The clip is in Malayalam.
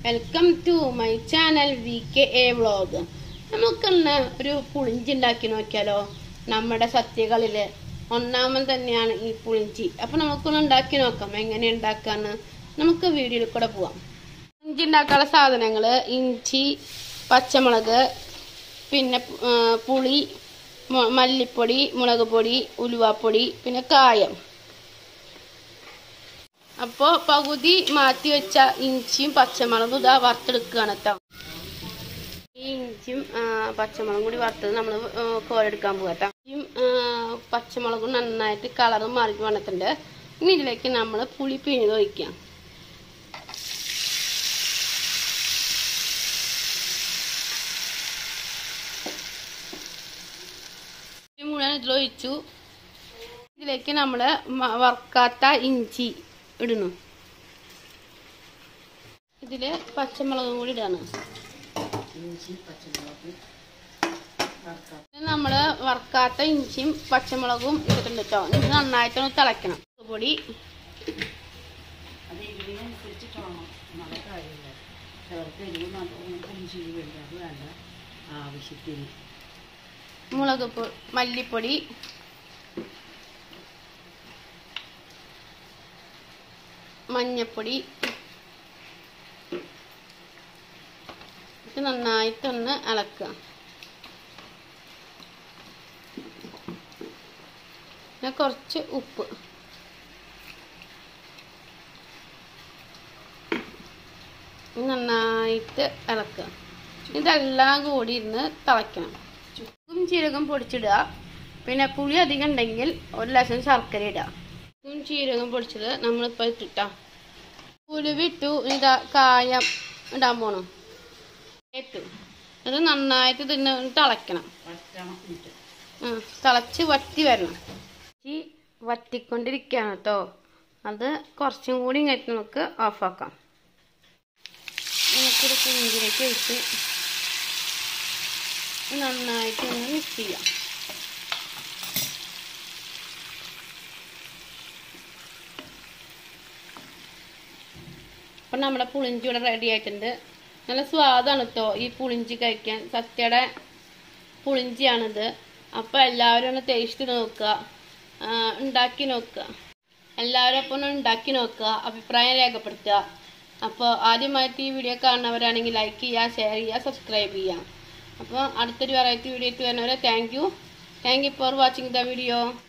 welcome to my channel V K A vlog നമുക്കിന്ന് ഒരു പുളിഞ്ചി ഉണ്ടാക്കി നോക്കിയാലോ നമ്മുടെ സത്യകളില് ഒന്നാമത് തന്നെയാണ് ഈ പുളിഞ്ചി അപ്പൊ നമുക്കൊന്ന് ഉണ്ടാക്കി നോക്കാം എങ്ങനെ ഉണ്ടാക്കാന്ന് നമുക്ക് വീഡിയോയിൽ കൂടെ പോവാം ഇഞ്ചി ഉണ്ടാക്കാനുള്ള സാധനങ്ങള് ഇഞ്ചി പച്ചമുളക് പിന്നെ ആ, പുളി മു- മല്ലിപ്പൊടി മുളക് പൊടി ഉലുവാപ്പൊടി പിന്നെ കായം അപ്പോൾ പകുതി മാറ്റി വെച്ച ഇഞ്ചിയും പച്ചമുളകും ഇതാ വറുത്തെടുക്കുകയാണ് കേട്ടോ ഈ ഇഞ്ചിയും ആ, പച്ചമുളകും കൂടി വറുത്തത് നമ്മൾ കോരെടുക്കാൻ പോകാം കേട്ടോ ഇഞ്ചിയും ആ, പച്ചമുളകും നന്നായിട്ട് കളറും മാറി വന്നിട്ടുണ്ട് ഇനി ഇതിലേക്ക് നമ്മൾ പുളി പിഴിഞ്ഞത് ഒഴിക്കാം പുളി മുഴുവൻ ഇതിലൊഴിച്ചു ഇതിലേക്ക് നമ്മൾ വറുക്കാത്ത ഇഞ്ചി ഇടുന്നു ഇതില് പച്ചമുളകും കൂടി ഇടാണ് ഇത് നമ്മള് വറുക്കാത്ത ഇഞ്ചിയും പച്ചമുളകും ഇട്ടിട്ടുണ്ട് കേട്ടോ ഇത് നന്നായിട്ടൊന്ന് തിളയ്ക്കണം പൊടി അത് എരിവിനനുസരിച്ചിട്ടാണോ നല്ല കാര്യമില്ല ചിലർക്ക് എരിവ് നല്ലോണം പുളിഞ്ചിരി വേണ്ട അത് വേണ്ട ആവശ്യത്തിന് മുളക് പൊ- മല്ലിപ്പൊടി മഞ്ഞപ്പൊടി ഇത് നന്നായിട്ടൊന്ന് ഇളക്കുക പിന്നെ കുറച്ച് ഉപ്പ് ഇത് നന്നായിട്ട് ഇളക്കുക ഇതെല്ലാം കൂടി ഇരുന്ന് തിളയ്ക്കണം ഉപ്പും ജീരകം പൊടിച്ചിടുക പിന്നെ പുളി അധികം ഉണ്ടെങ്കിൽ ഒരു ലക്ഷം ശർക്കര ഇടുക ഉപ്പും ജീരകം പൊടിച്ചത് നമ്മളിപ്പോൾ ഇട്ടിട്ടാ ഉലുവിട്ടു ഇതാ കായം ഇടാൻ പോണം ഇട്ടു അത് നന്നായിട്ട് ഇതിന് തിളയ്ക്കണം പറ്റണം എന്നിട്ട് ആ, തിളച്ച് വറ്റി വരണം ഈ വറ്റിക്കൊണ്ടിരിക്കുകയാണ് കേട്ടോ അത് കുറച്ചും കൂടി ഇങ്ങോട്ട് നമുക്ക് ഓഫാക്കാം നമുക്കൊരു കുഞ്ചിലേക്ക് വെച്ച് നന്നായിട്ട് ഒന്ന് മിക്സ് ചെയ്യാം അപ്പം നമ്മുടെ പുളിഞ്ചി ഇവിടെ റെഡി ആയിട്ടുണ്ട് നല്ല സ്വാദാണ് കേട്ടോ ഈ പുളിഞ്ചി കഴിക്കാൻ സത്യയുടെ പുളിഞ്ചിയാണിത് അപ്പോൾ എല്ലാവരും ഒന്ന് ടേസ്റ്റ് നോക്കുക ആ, ഉണ്ടാക്കി നോക്കുക എല്ലാവരും അപ്പോൾ ഒന്ന് ഉണ്ടാക്കി നോക്കുക അഭിപ്രായം രേഖപ്പെടുത്തുക അപ്പോൾ ആദ്യമായിട്ട് ഈ വീഡിയോ കാണുന്നവരാണെങ്കിൽ ലൈക്ക് ചെയ്യുക ഷെയർ ചെയ്യുക സബ്സ്ക്രൈബ് ചെയ്യുക അപ്പോൾ അടുത്തൊരു വെറൈറ്റി വീഡിയോ ആയിട്ട് വരുന്നവരെ thank you thank you for watching the video